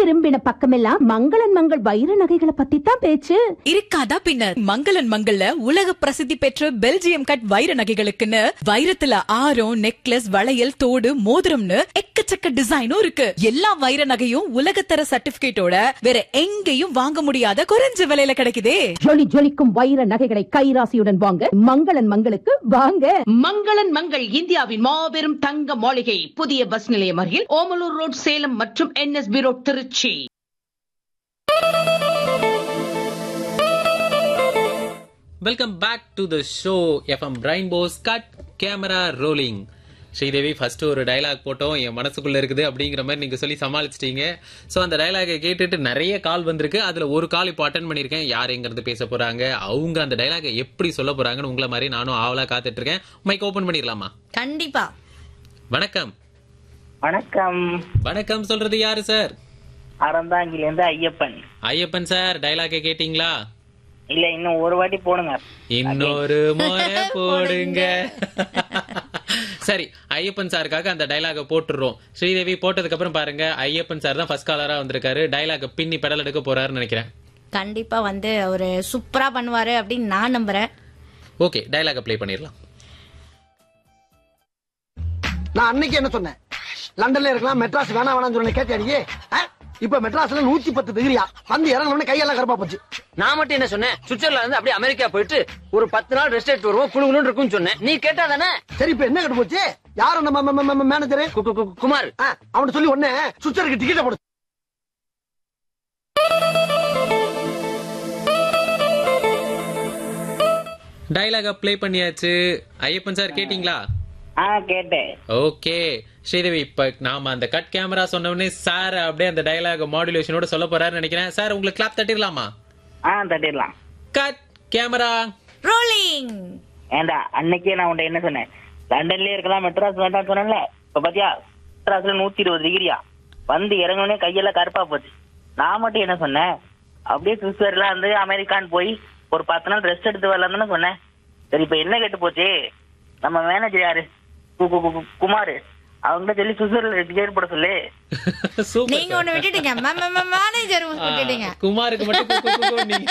திரும்பின பக்கமெல்லாம் மங்களன் மங்கள் வைர நகைகளை பத்தி தான் பேச்சு இருக்காதா பின்ன மங்களன் மங்கள்ல உலக பிரசித்தி பெற்ற பெல்ஜியம் கட் வைர நகைகளுக்குன்னு வைரத்துல ஆரம் நெக்லஸ் வளையல் தோடு மோதிரம்னு எக்கச்சக்க டிசைனும் இருக்கு எல்லா வைர நகையும் உலகத்தர சர்டிபிகேட்டோட வேற எங்கேயும் வாங்க முடியாத குறைஞ்ச விலையில கிடைக்குதே ஜொலி ஜொலிக்கும் வைர நகைகளை கைராசியுடன் வாங்க மங்களன் மங்களுக்கு வாங்க மங்களன் மங்கள் இந்தியாவின் மாபெரும் தங்க மாளிகை புதிய பஸ் நிலையம் அருகில் ஓமலூர் ரோட் சேலம் மற்றும் NSB road Tiruchi welcome back to the show FM Rainbow's cut camera rolling Sridevi first ஒரு டயலாக் போட்டோம் என் மனசுக்குள்ள இருக்குது அப்படிங்கிற மாதிரி நீங்க சொல்லி சமாளிச்சிட்டீங்க ஸோ அந்த டயலாகை கேட்டுட்டு நிறைய கால் வந்திருக்கு அதுல ஒரு கால் இப்போ அட்டன் பண்ணியிருக்கேன் யார் எங்கிறது பேச போறாங்க அவங்க அந்த டயலாகை எப்படி சொல்ல போறாங்கன்னு உங்களை மாதிரி நானும் ஆவலா காத்துட்டு இருக்கேன் மைக் ஓபன் பண்ணிடலாமா கண்டிப்பா வணக்கம் வணக்கம் வணக்கம் சொல்றது யாரு சார் அறந்தாங்கிலேருந்து ஐயப்பன் ஐயப்பன் சார் டயலாகை கேட்டீங்களா இல்ல இன்னும் ஒரு வாட்டி போடுங்க இன்னொரு முறை போடுங்க சரி ஐயப்பன் சாருக்காக அந்த டைலாக போட்டுடுறோம் ஸ்ரீதேவி போட்டதுக்கு அப்புறம் பாருங்க ஐயப்பன் சார் தான் ஃபர்ஸ்ட் காலரா வந்திருக்காரு டைலாக பின்னி பெடல் எடுக்க போறாருன்னு நினைக்கிறேன் கண்டிப்பா வந்து அவரு சூப்பரா பண்ணுவாரு அப்படின்னு நான் நம்புறேன் ஓகே டைலாக ப்ளே பண்ணிடலாம் நான் அன்னைக்கு என்ன சொன்னேன் லண்டன்ல இருக்கலாம் மெட்ராஸ் வேணா வேணாம்னு சொன்ன கேட்டியாடியே இப்ப மெட்ராஸ்ல நூத்தி பத்து டிகிரியா வந்து இறங்கணும்னு கையெல்லாம் கருப்பா போச்சு நான் மட்டும் என்ன சொன்னேன் சுவிட்சர்லாந்து இருந்து அப்படியே அமெரிக்கா போயிட்டு ஒரு பத்து நாள் ரெஸ்ட் எடுத்து வருவோம் குழுகுன்னு இருக்கும்னு சொன்னேன் நீ கேட்டா தானே சரி இப்ப என்ன கட்டு போச்சு யாரும் நம்ம மேனேஜர் கு- கு- கு- குமார் அவன் சொல்லி ஒண்ணு சுச்சருக்கு டிக்கெட் போடு டைலாக ப்ளே பண்ணியாச்சு ஐயப்பன் சார் கேட்டிங்களா ஆ கேட்டேன் ஓகே ஸ்ரீதேவி இப்ப நாம அந்த கட் கேமரா சொன்ன உடனே சார் அப்படியே அந்த டைலாக் மாடுலேஷனோட சொல்ல போறாருன்னு நினைக்கிறேன் சார் உங்களுக்கு கிளாப் தட்டிடலாமா ஆ தட்டிடலாம் கட் கேமரா ரோலிங் ஏண்டா அன்னைக்கே நான் உன்ட்ட என்ன சொன்னேன் லண்டன்லயே இருக்கலாம் மெட்ராஸ் வேண்டாம் சொன்னேன்ல இப்ப பாத்தியா மெட்ராஸ்ல நூத்தி இருபது டிகிரியா வந்து இறங்கணுனே கையெல்லாம் கருப்பா போச்சு நான் மட்டும் என்ன சொன்னேன் அப்படியே சுவிட்சர்லாந்து வந்து அமெரிக்கான்னு போய் ஒரு பத்து நாள் ரெஸ்ட் எடுத்து வரலாம் தானே சொன்னேன் சரி இப்ப என்ன கெட்டு போச்சு நம்ம மேனேஜர் யாரு கு- கு- கு- குமார் அவங்க சொல்லி சுவிட்சர்லாந்து டிக்கெட் போட சொல்லு சூப்பர் நீங்க ஒண்ணு விட்டுட்டீங்க மேனேஜர் விட்டுட்டீங்க குமாருக்கு மட்டும் கு- கு- கு- குன்னீங்க.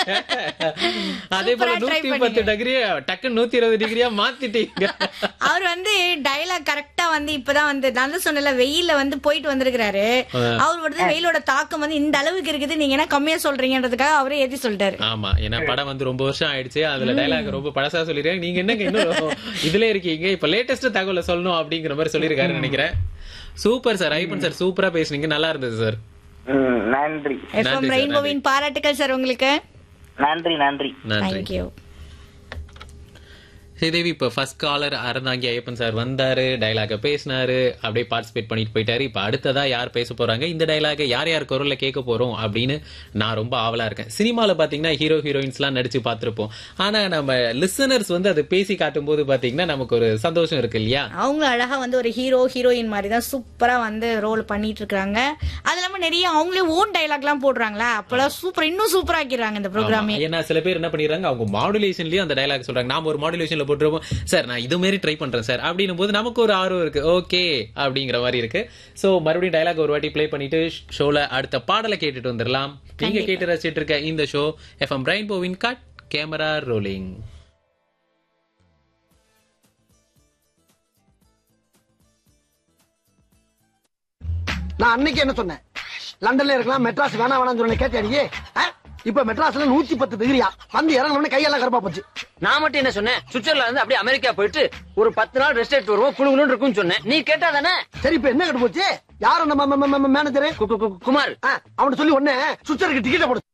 அதே போல Super-ஆ try நூத்தி பத்து பண்ணீங்க. டிகிரியா டக்கு நூத்தி இருபது டிகிரியா மாத்திட்டீங்க அவர் வந்து டைலாக் கரெக்டா வந்து இப்பதான் வந்து நான் தான் சொன்னல வெயில்ல வந்து போயிட்டு வந்திருக்கிறாரு அவர் வந்து வெயிலோட தாக்கம் வந்து இந்த அளவுக்கு இருக்குது நீங்க என்ன கம்மியா சொல்றீங்கன்றதுக்காக அவரே ஏத்தி சொல்லிட்டாரு ஆமா ஏன்னா படம் வந்து ரொம்ப வருஷம் ஆயிடுச்சு அதுல டைலாக் ரொம்ப பழசா சொல்லிருக்காங்க நீங்க என்னங்க இன்னும் இதுல இருக்கீங்க இப்ப லேட்டஸ்ட் தகவலை சொல்லணும் அப்படிங்கிற மாதிரி சொல்லிருக்காருன்னு நினைக்கிறேன் சூப்பர் சார் ஐபன் சார் சூப்பரா பேசுனீங்க நல்லா இருந்தது சார் ம், நன்றி எஃப்எம் sir, ரெயின்போவின் பாராட்டுகள் சார் உங்களுக்கு நன்றி நன்றி நன்றி தேங்க்யூ ஸ்ரீதேவி இப்ப first caller Aranthangi Ayyappan sir வந்தாரு டைலாக பேசினாரு அப்படியே பார்ட்டிசிபேட் பண்ணிட்டு போயிட்டாரு இப்ப அடுத்ததா யார் பேச போறாங்க இந்த டைலாக யார் யார் குரல்ல கேட்க போறோம் அப்படின்னு நான் ரொம்ப ஆவலா இருக்கேன் சினிமால பாத்தீங்கன்னா ஹீரோ ஹீரோயின்ஸ் எல்லாம் நடிச்சு பார்த்திருப்போம் ஆனா நம்ம லிசனர்ஸ் வந்து அதை பேசி காட்டும் போது பாத்தீங்கன்னா நமக்கு ஒரு சந்தோஷம் இருக்கு இல்லையா அவங்க அழகா வந்து ஒரு ஹீரோ ஹீரோயின் மாதிரி தான் சூப்பரா வந்து ரோல் பண்ணிட்டு இருக்காங்க அது இல்லாம நிறைய அவங்களே ஓன் டைலாக் எல்லாம் போடுறாங்களா அப்பெல்லாம் சூப்பர் இன்னும் சூப்பரா ஆக்கிடுறாங்க இந்த ப்ரோக்ராமே ஆமா. ஏன்னா சில பேர் என்ன பண்ணிடுறாங்க அவங்க மாடுலேஷன்லயும் அந்த டைலாக் சொல்றாங்க நாம ஒரு மாடுலேஷன்ல போட்டுருப்போம் சார் நான் இது மாதிரி ட்ரை பண்றேன் சார் அப்படின்னும் போது நமக்கு ஒரு ஆர்வம் இருக்கு ஓகே அப்படிங்கிற மாதிரி இருக்கு சோ மறுபடியும் டைலாக் ஒரு வாட்டி ப்ளே பண்ணிட்டு ஷோல அடுத்த பாடலை கேட்டுட்டு வந்துடலாம் நீங்க கேட்டு ரசிச்சிட்டு இருக்க இந்த ஷோ எஃப்எம் ரெயின்போவின் கட் கேமரா ரோலிங் நான் அன்னைக்கு என்ன சொன்னேன் லண்டன்ல இருக்கலாம் மெட்ராஸ் வேணா வேணாம்னு சொன்ன கேட்டியாடியே இப்ப மெட்ராஸ்ல நூத்தி பத்து டிகிரியா வந்து இறங்கணும்னு கையெல்லாம் கருப்பா போச்சு நான் மட்டும் என்ன சொன்னேன் சுவிட்சர்லாந்து இருந்து அப்படியே அமெரிக்கா போயிட்டு ஒரு பத்து நாள் ரெஸ்ட் எடுத்து வருவோம் குழுகுன்னு இருக்கும்னு சொன்னேன் நீ கேட்டா தானே சரி இப்ப என்ன கட்டு போச்சு யாரும் நம்ம மேனேஜர் கு- கு- கு- குமார் அவன் சொல்லி ஒண்ணு சுச்சருக்கு டிக்கெட் போடு